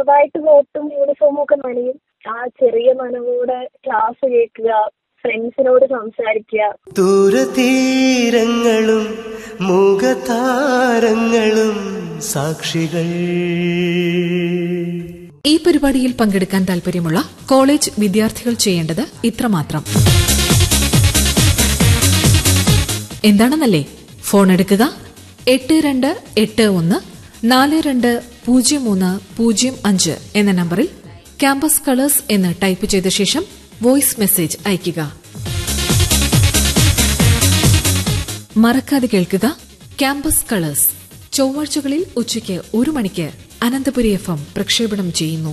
ചെറുതായിട്ട് കോട്ടും യൂണിഫോമും ഒക്കെ നനയും ആ ചെറിയ നനവോടെ ക്ലാസ് കേൾക്കുക ഫ്രണ്ട്സിനോട് സംസാരിക്കുക ദൂരതീരങ്ങളും മുഖതാരങ്ങളും സാക്ഷികൾ ഈ പരിപാടിയിൽ പങ്കെടുക്കാൻ താൽപര്യമുള്ള കോളേജ് വിദ്യാർത്ഥികൾ ചെയ്യേണ്ടത് ഇത്രമാത്രം എന്താണെന്നല്ലേ ഫോൺ എടുക്കുക എട്ട് രണ്ട് എട്ട് ഒന്ന് നാല് രണ്ട് പൂജ്യം മൂന്ന് പൂജ്യം അഞ്ച് എന്ന നമ്പറിൽ ക്യാമ്പസ് കളേഴ്സ് എന്ന് ടൈപ്പ് ചെയ്ത ശേഷം വോയിസ് മെസ്സേജ് അയയ്ക്കുക മറക്കാതെ കേൾക്കുക ക്യാമ്പസ് കളേഴ്സ് ചൊവ്വാഴ്ചകളിൽ ഉച്ചയ്ക്ക് ഒരു മണിക്ക് അനന്തപുരി എഫ് എം പ്രക്ഷേപണം ചെയ്യുന്നു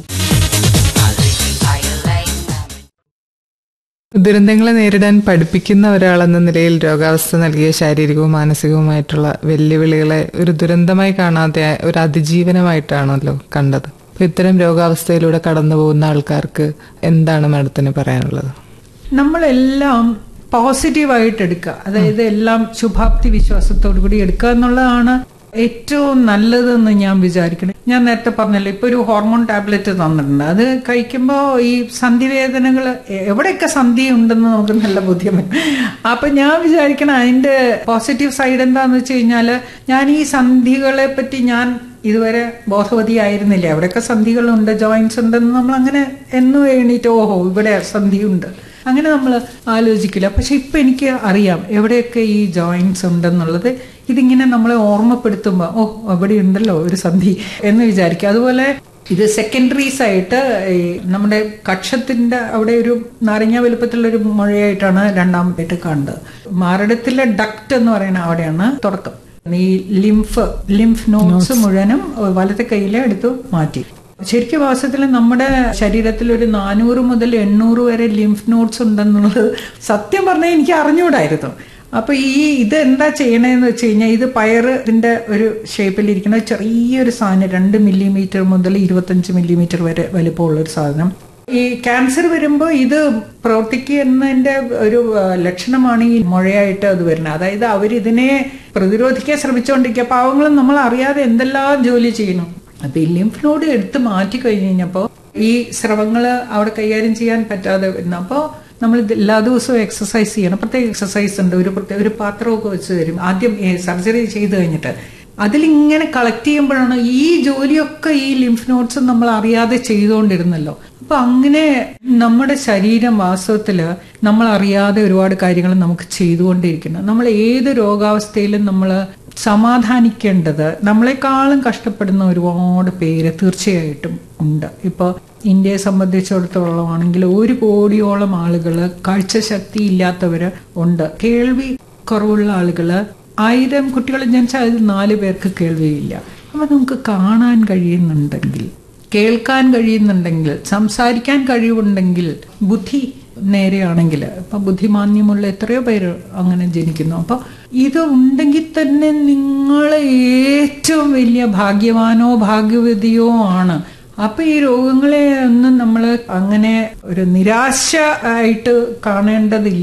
ദുരന്തങ്ങളെ നേരിടാൻ പഠിപ്പിക്കുന്ന ഒരാളെന്ന നിലയിൽ രോഗാവസ്ഥ നൽകിയ ശാരീരികവും മാനസികവുമായിട്ടുള്ള വെല്ലുവിളികളെ ഒരു ദുരന്തമായി കാണാതെ ഒരു അതിജീവനമായിട്ടാണല്ലോ കണ്ടത് അപ്പൊ ഇത്തരം രോഗാവസ്ഥയിലൂടെ കടന്നു പോകുന്ന ആൾക്കാർക്ക് എന്താണ് മാഡത്തിന് പറയാനുള്ളത് നമ്മളെല്ലാം പോസിറ്റീവായിട്ട് എടുക്കുക അതായത് എല്ലാം ശുഭാപ്തി വിശ്വാസത്തോടു കൂടി എടുക്കുക എന്നുള്ളതാണ് ഏറ്റവും നല്ലതെന്ന് ഞാൻ വിചാരിക്കണം ഞാൻ നേരത്തെ പറഞ്ഞല്ലോ ഇപ്പൊ ഒരു ഹോർമോൺ ടാബ്ലറ്റ് തന്നിട്ടുണ്ട് അത് കഴിക്കുമ്പോൾ ഈ സന്ധിവേദനകൾ എവിടെയൊക്കെ സന്ധി ഉണ്ടെന്ന് നമുക്ക് നല്ല ബോധ്യം അപ്പൊ ഞാൻ വിചാരിക്കണം അതിന്റെ പോസിറ്റീവ് സൈഡ് എന്താന്ന് വെച്ച് കഴിഞ്ഞാല് ഞാൻ ഈ സന്ധികളെ പറ്റി ഞാൻ ഇതുവരെ ബോധവതിയായിരുന്നില്ല എവിടെയൊക്കെ സന്ധികളുണ്ട് ജോയിന്റ്സ് ഉണ്ടെന്ന് നമ്മൾ അങ്ങനെ എന്നും എണീറ്റ് ഓഹോ ഇവിടെ സന്ധിയുണ്ട് അങ്ങനെ നമ്മൾ ആലോചിക്കില്ല പക്ഷെ ഇപ്പൊ എനിക്ക് അറിയാം എവിടെയൊക്കെ ഈ ജോയിന്റ്സ് ഉണ്ടെന്നുള്ളത് ഇതിങ്ങനെ നമ്മളെ ഓർമ്മപ്പെടുത്തുമ്പോൾ ഓ അവിടെ ഉണ്ടല്ലോ ഒരു സന്ധി എന്ന് വിചാരിക്കുക അതുപോലെ ഇത് സെക്കൻഡറീസ് ആയിട്ട് ഈ നമ്മുടെ കക്ഷത്തിന്റെ അവിടെ ഒരു നാരങ്ങ വലുപ്പത്തിലുള്ള ഒരു മുഴയായിട്ടാണ് രണ്ടാമതായിട്ട് കണ്ടത് മാരടത്തിലെ ഡക്റ്റ് എന്ന് പറയുന്ന അവിടെയാണ് തുടക്കം ഈ ലിംഫ് ലിംഫ് നോട്ട്സ് മുഴുവനും വലത്തെ കൈയിലെ എടുത്തു മാറ്റി ശരിക്കും വാസ്തവത്തിൽ നമ്മുടെ ശരീരത്തിൽ ഒരു നാനൂറ് മുതൽ എണ്ണൂറ് വരെ ലിംഫ് നോട്ട്സ് ഉണ്ടെന്നുള്ളത് സത്യം പറഞ്ഞാൽ എനിക്ക് അറിഞ്ഞുകൂടായിരുന്നു അപ്പൊ ഈ ഇത് എന്താ ചെയ്യണേന്ന് വെച്ച് കഴിഞ്ഞാൽ ഇത് പയറിന്റെ ഒരു ഷേപ്പിലിരിക്കുന്ന ചെറിയൊരു സാധനം രണ്ട് മില്ലിമീറ്റർ മുതൽ ഇരുപത്തഞ്ച് മില്ലിമീറ്റർ വരെ വലിപ്പമുള്ള ഒരു സാധനം ഈ ക്യാൻസർ വരുമ്പോൾ ഇത് പ്രവർത്തിക്കുന്നതിന്റെ ഒരു ലക്ഷണമാണ് ഈ മുഴയായിട്ട് അത് വരുന്നത് അതായത് അവരിതിനെ പ്രതിരോധിക്കാൻ ശ്രമിച്ചുകൊണ്ടിരിക്കുക പാവങ്ങളും നമ്മൾ അറിയാതെ എന്തെല്ലാം ജോലി ചെയ്യുന്നു അപ്പൊ ഈ ലിംഫ് നോഡ് എടുത്ത് മാറ്റി കഴിഞ്ഞ് കഴിഞ്ഞപ്പോൾ ഈ സ്രവങ്ങള് അവിടെ കൈകാര്യം ചെയ്യാൻ പറ്റാതെ വരുന്നു അപ്പോൾ നമ്മൾ എല്ലാ ദിവസവും എക്സസൈസ് ചെയ്യണം പ്രത്യേക എക്സസൈസ് ഉണ്ട് ഒരു പ്രത്യേക ഒരു പാത്രമൊക്കെ വെച്ച് തരും ആദ്യം സർജറി ചെയ്ത് കഴിഞ്ഞിട്ട് അതിലിങ്ങനെ കളക്ട് ചെയ്യുമ്പോഴാണ് ഈ ജോലിയൊക്കെ ഈ ലിംഫ് നോട്ട്സ് നമ്മൾ അറിയാതെ ചെയ്തുകൊണ്ടിരുന്നല്ലോ അപ്പൊ അങ്ങനെ നമ്മുടെ ശരീരം വാസ്തവത്തില് നമ്മൾ അറിയാതെ ഒരുപാട് കാര്യങ്ങൾ നമുക്ക് ചെയ്തുകൊണ്ടിരിക്കുന്നു നമ്മൾ ഏത് രോഗാവസ്ഥയിലും നമ്മൾ സമാധാനിക്കേണ്ടത് നമ്മളെക്കാളും കഷ്ടപ്പെടുന്ന ഒരുപാട് പേര് തീർച്ചയായിട്ടും ഉണ്ട് ഇപ്പോൾ ഇന്ത്യയെ സംബന്ധിച്ചിടത്തോളം ആണെങ്കിൽ ഒരു കോടിയോളം ആളുകൾ കാഴ്ചശക്തി ഇല്ലാത്തവര് ഉണ്ട് കേൾവി കുറവുള്ള ആളുകള് ആയിരം കുട്ടികൾ ജനിച്ചാൽ അതിൽ നാല് പേർക്ക് കേൾവിയില്ല അപ്പൊ നമുക്ക് കാണാൻ കഴിയുന്നുണ്ടെങ്കിൽ കേൾക്കാൻ കഴിയുന്നുണ്ടെങ്കിൽ സംസാരിക്കാൻ കഴിവുണ്ടെങ്കിൽ ബുദ്ധി നേരെയാണെങ്കിൽ ഇപ്പൊ ബുദ്ധിമാന്യമുള്ള എത്രയോ പേര് അങ്ങനെ ജനിക്കുന്നു അപ്പൊ ഇത് ഉണ്ടെങ്കിൽ തന്നെ നിങ്ങൾ ഏറ്റവും വലിയ ഭാഗ്യവാനോ ഭാഗ്യവതിയോ ആണ് അപ്പൊ ഈ രോഗങ്ങളെ ഒന്നും നമ്മൾ അങ്ങനെ ഒരു നിരാശ ആയിട്ട് കാണേണ്ടതില്ല